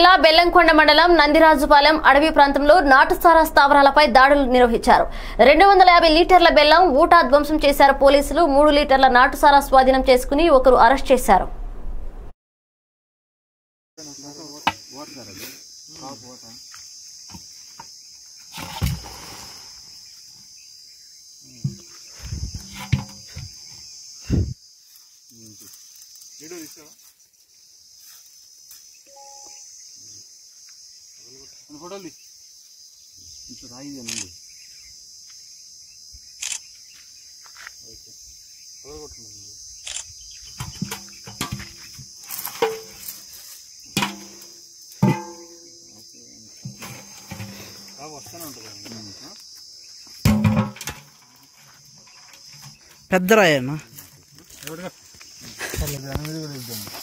జిల్లా బెల్లంకొండ మండలం నందిరాజుపాలెం అడవి ప్రాంతంలో నాటుసారా స్థావరాలపై దాడులు నిర్వహించారు రెండు వందల యాభై లీటర్ల బెల్లం ఊటా ధ్వంసం చేశారు పోలీసులు మూడు లీటర్ల నాటుసారా స్వాధీనం చేసుకుని ఒకరు అరెస్ట్ చేశారు పెద్ద రాయనా ఎనిమిది కూడా ఇద్దాం